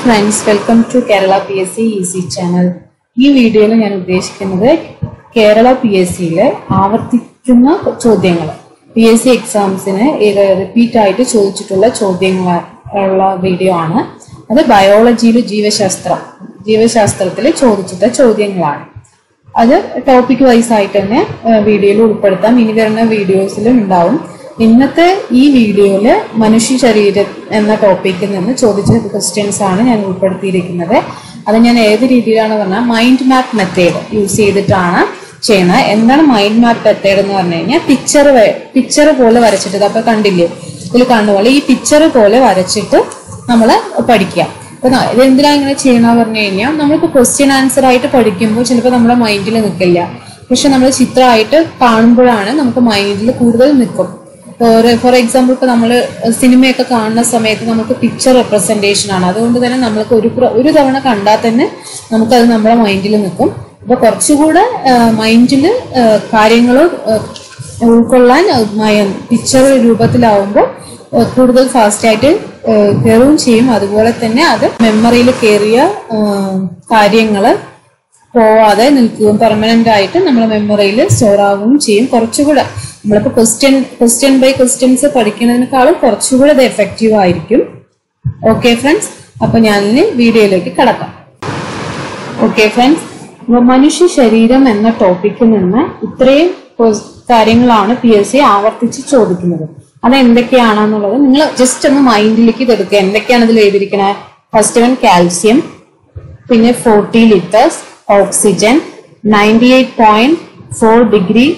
friends welcome to Kerala P S C easy channel ഈ വീഡിയോയിൽ ഞാൻ ഉദ്ദേശിക്കുന്നത് കേരള പി എസ് സിയിലെ ആവർത്തിക്കുന്ന ചോദ്യങ്ങൾ പി എസ് സി എക്സാംസിന് റിപ്പീറ്റ് ആയിട്ട് ചോദിച്ചിട്ടുള്ള ചോദ്യങ്ങൾ ഉള്ള വീഡിയോ ആണ് അത് ബയോളജിയിൽ ജീവശാസ്ത്രം ജീവശാസ്ത്രത്തിൽ ചോദിച്ചിട്ട ചോദ്യങ്ങളാണ് അത് ടോപ്പിക് വൈസ് ആയിട്ട് തന്നെ വീഡിയോയിൽ ഉൾപ്പെടുത്താം ഇനി വരുന്ന വീഡിയോസിലും ഉണ്ടാവും ഇന്നത്തെ ഈ വീഡിയോയില് മനുഷ്യ ശരീരം എന്ന ടോപ്പിക്കിൽ നിന്ന് ചോദിച്ച ക്വസ്റ്റ്യൻസ് ആണ് ഞാൻ ഉൾപ്പെടുത്തിയിരിക്കുന്നത് അത് ഞാൻ ഏത് രീതിയിലാണ് പറഞ്ഞാൽ മൈൻഡ് മാപ്പ് മെത്തേഡ് യൂസ് ചെയ്തിട്ടാണ് ചെയ്യുന്നത് എന്താണ് മൈൻഡ് മാപ്പ് മെത്തേഡ് എന്ന് പറഞ്ഞു കഴിഞ്ഞാൽ പിക്ചർ പിക്ചർ പോലെ വരച്ചിട്ട് അപ്പൊ കണ്ടില്ലേ ഇതിൽ കാണുപോലെ ഈ പിക്ചർ പോലെ വരച്ചിട്ട് നമ്മൾ പഠിക്കുക അപ്പൊ ന- ഇതെന്തിനാ ഇങ്ങനെ ചെയ്യണ പറഞ്ഞു കഴിഞ്ഞാൽ നമ്മളിപ്പോ ക്വസ്റ്റ്യൻ ആൻസർ ആയിട്ട് പഠിക്കുമ്പോൾ ചിലപ്പോൾ നമ്മുടെ മൈൻഡിൽ നിൽക്കില്ല പക്ഷെ നമ്മൾ ചിത്രമായിട്ട് കാണുമ്പോഴാണ് നമുക്ക് മൈൻഡിൽ കൂടുതൽ നിൽക്കും ഫോർ എക്സാമ്പിൾ ഇപ്പൊ നമ്മൾ സിനിമയൊക്കെ കാണുന്ന സമയത്ത് നമുക്ക് പിക്ചർ റെപ്രസെന്റേഷൻ ആണ് അതുകൊണ്ട് തന്നെ നമ്മൾക്ക് ഒരു പ്ര- ഒരു തവണ കണ്ടാൽ തന്നെ നമുക്കത് നമ്മുടെ മൈൻഡിൽ നിൽക്കും അപ്പൊ കുറച്ചുകൂടെ മൈൻഡിൽ കാര്യങ്ങൾ ഉൾക്കൊള്ളാൻ പിക്ചർ രൂപത്തിലാവുമ്പോൾ ഏഹ് കൂടുതൽ ഫാസ്റ്റ് ആയിട്ട് കയറുകയും ചെയ്യും അതുപോലെ തന്നെ അത് മെമ്മറിയിൽ കയറിയ കാര്യങ്ങൾ പോവാതെ നിൽക്കുകയും പെർമനന്റ് ആയിട്ട് നമ്മുടെ മെമ്മറിയിൽ സ്റ്റോർ ആവുകയും ചെയ്യും കുറച്ചുകൂടെ നമ്മളിപ്പോൾ ക്വസ്റ്റ്യൻ ക്വസ്റ്റ്യൻ ബൈ ക്വസ്റ്റ്യൻസ് പഠിക്കുന്നതിനേക്കാളും കുറച്ചുകൂടെ ഇത് എഫക്റ്റീവ് ആയിരിക്കും ഓക്കെ ഫ്രണ്ട്സ് അപ്പൊ ഞാൻ ഇനി വീഡിയോയിലേക്ക് കടക്കാം ഓക്കെ ഫ്രണ്ട്സ് അപ്പൊ മനുഷ്യ ശരീരം എന്ന ടോപ്പിക്കിൽ നിന്ന് ഇത്രയും ques- കാര്യങ്ങളാണ് പി എസ് സി ആവർത്തിച്ച് ചോദിക്കുന്നത് അത് എന്തൊക്കെയാണെന്നുള്ളത് നിങ്ങൾ ജസ്റ്റ് ഒന്ന് മൈൻഡിലേക്ക് ഇതെടുക്കുക എന്തൊക്കെയാണ് ഇതിൽ എഴുതിയിരിക്കുന്നത് ഫസ്റ്റ് വൺ കാൽസ്യം പിന്നെ forty litres oxygen ninety eight point four degree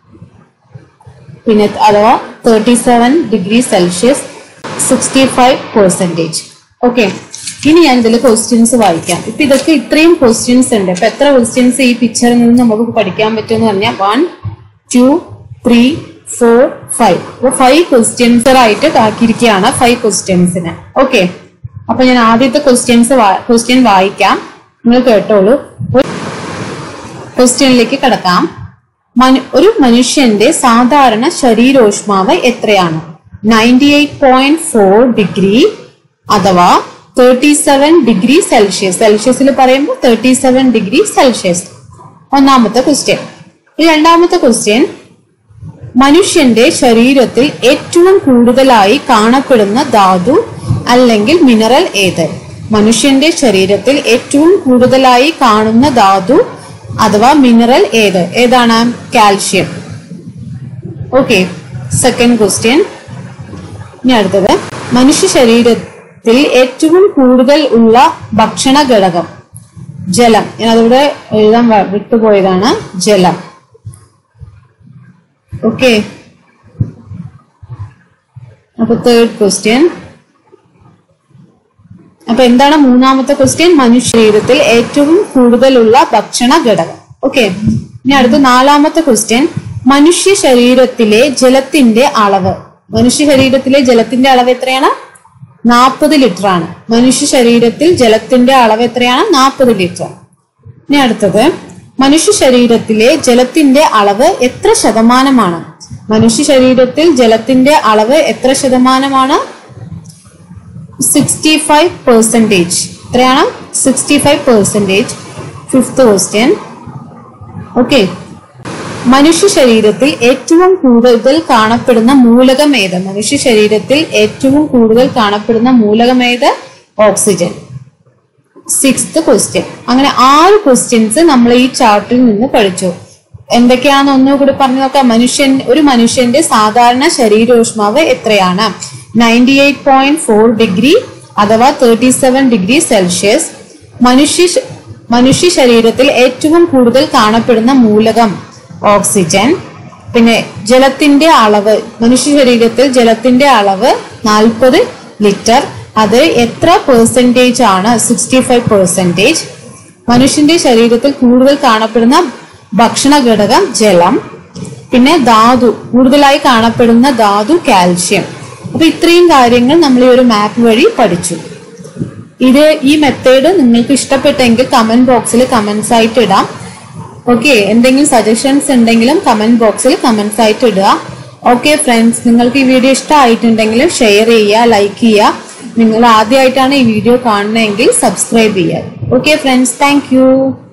പിന്നെ അഥവാ thirty seven degree Celsius sixty five percentage okay ഇനി ഞാൻ ഇതിൽ ക്വസ്റ്റ്യൻസ് വായിക്കാം ഇപ്പൊ ഇതൊക്കെ ഇത്രയും ക്വസ്റ്റ്യൻസ് ഉണ്ട് ഇപ്പൊ എത്ര ക്വസ്റ്റ്യൻസ് ഈ പിക്ചറിൽ നിന്ന് നമുക്ക് പഠിക്കാൻ പറ്റുമെന്ന് പറഞ്ഞാൽ one two three four five അപ്പൊ ഫൈവ് ക്വസ്റ്റ്യൻസ് ആയിട്ട് ആക്കിയിരിക്കുകയാണ് ഫൈവ് ക്വസ്റ്റ്യൻസിന് ഓക്കെ അപ്പൊ ഞാൻ ആദ്യത്തെ ക്വസ്റ്റ്യൻസ് ക്വസ്റ്റ്യൻ വായിക്കാം നിങ്ങൾ കേട്ടോളൂ ക്വസ്റ്റ്യനിലേക്ക് കിടക്കാം മനു- ഒരു മനുഷ്യന്റെ സാധാരണ ശരീരോഷ്മാവ് എത്രയാണ് ninety eight point four degree അഥവാ തേർട്ടി സെവൻ ഡിഗ്രി സെൽഷ്യസ് സെൽഷ്യസിൽ പറയുമ്പോൾ തേർട്ടി സെവൻ ഡിഗ്രി സെൽഷ്യസ് ഒന്നാമത്തെ ക്വസ്റ്റ്യൻ രണ്ടാമത്തെ ക്വസ്റ്റ്യൻ മനുഷ്യന്റെ ശരീരത്തിൽ ഏറ്റവും കൂടുതലായി കാണപ്പെടുന്ന ധാതു അല്ലെങ്കിൽ മിനറൽ ഏത് മനുഷ്യന്റെ ശരീരത്തിൽ ഏറ്റവും കൂടുതലായി കാണുന്ന ധാതു അഥവാ മിനറൽ ഏത് ഏതാണ് കാൽഷ്യം ഓക്കെ സെക്കൻഡ് ക്വസ്റ്റ്യൻ ഇനി അടുത്തത് മനുഷ്യ ശരീരത്തിൽ ഏറ്റവും കൂടുതൽ ഉള്ള ഭക്ഷണ ഘടകം ജലം ഞാൻ അതിവിടെ എഴുതാൻ വ- വിട്ടുപോയതാണ് ജലം ഓക്കെ അപ്പൊ തേർഡ് ക്വസ്റ്റ്യൻ അപ്പൊ എന്താണ് മൂന്നാമത്തെ ക്വസ്റ്റ്യൻ മനുഷ്യ ശരീരത്തിൽ ഏറ്റവും കൂടുതലുള്ള ഭക്ഷണ ഘടകം ഓക്കെ ഇനി അടുത്ത നാലാമത്തെ ക്വസ്റ്റ്യൻ മനുഷ്യ ശരീരത്തിലെ ജലത്തിന്റെ അളവ് മനുഷ്യ ശരീരത്തിലെ ജലത്തിന്റെ അളവ് എത്രയാണ് നാൽപ്പത് ലിറ്റർ ആണ് മനുഷ്യ ശരീരത്തിൽ ജലത്തിന്റെ അളവ് എത്രയാണ് നാൽപ്പത് ലിറ്റർ ഇനി അടുത്തത് മനുഷ്യ ശരീരത്തിലെ ജലത്തിന്റെ അളവ് എത്ര ശതമാനമാണ് മനുഷ്യ ശരീരത്തിൽ ജലത്തിന്റെ അളവ് എത്ര ശതമാനമാണ് സിക്സ്റ്റി ഫൈവ് പെർസെൻറ്റേജ് എത്രയാണ് sixty five percentage fifth question okay മനുഷ്യ ശരീരത്തിൽ ഏറ്റവും കൂടുതൽ കാണപ്പെടുന്ന മൂലകം ഏത് മനുഷ്യ ശരീരത്തിൽ ഏറ്റവും കൂടുതൽ കാണപ്പെടുന്ന മൂലകം ഏത് ഓക്സിജൻ സിക്സ്ത് ക്വസ്റ്റ്യൻ അങ്ങനെ ആറ് ക്വസ്റ്റ്യൻസ് നമ്മൾ ഈ ചാർട്ടിൽ നിന്ന് പഠിച്ചു എന്തൊക്കെയാണെന്ന് ഒന്നുകൂടി പറഞ്ഞു നോക്കാം മനുഷ്യൻ ഒരു മനുഷ്യന്റെ സാധാരണ ശരീരോഷ്മാവ് എത്രയാണ് ninety eight point four degree അഥവാ തേർട്ടി സെവൻ ഡിഗ്രി സെൽഷ്യസ് മനുഷ്യ ശ- മനുഷ്യ ശരീരത്തിൽ ഏറ്റവും കൂടുതൽ കാണപ്പെടുന്ന മൂലകം ഓക്സിജൻ പിന്നെ ജലത്തിന്റെ അളവ് മനുഷ്യ ശരീരത്തിൽ ജലത്തിന്റെ അളവ് നാൽപ്പത് ലിറ്റർ അത് എത്ര പെർസെൻറ്റേജ് ആണ് സിക്സ്റ്റി ഫൈവ് പെർസെൻറ്റേജ് മനുഷ്യന്റെ ശരീരത്തിൽ കൂടുതൽ കാണപ്പെടുന്ന ഭക്ഷണ ഘടകം ജലം പിന്നെ ധാതു കൂടുതലായി കാണപ്പെടുന്ന ധാതു കാൽഷ്യം അപ്പൊ ഇത്രയും കാര്യങ്ങൾ നമ്മൾ ഈ ഒരു മാപ്പ് വഴി പഠിച്ചു ഇത് ഈ മെത്തേഡ് നിങ്ങൾക്ക് ഇഷ്ടപ്പെട്ടെങ്കിൽ കമന്റ് ബോക്സിൽ കമന്റ്സ് ആയിട്ട് ഇടാം ഓക്കെ എന്തെങ്കിലും സജഷൻസ് ഉണ്ടെങ്കിലും കമന്റ് ബോക്സിൽ കമന്റ്സ് ആയിട്ട് ഇടുക ഓക്കെ ഫ്രണ്ട്സ് നിങ്ങൾക്ക് ഈ വീഡിയോ ഇഷ്ടമായിട്ടുണ്ടെങ്കിൽ ഷെയർ ചെയ്യുക ലൈക്ക് ചെയ്യുക നിങ്ങൾ ആദ്യമായിട്ടാണ് ഈ വീഡിയോ കാണുന്നതെങ്കിൽ സബ്സ്ക്രൈബ് ചെയ്യാം ഓക്കെ ഫ്രണ്ട്സ് താങ്ക്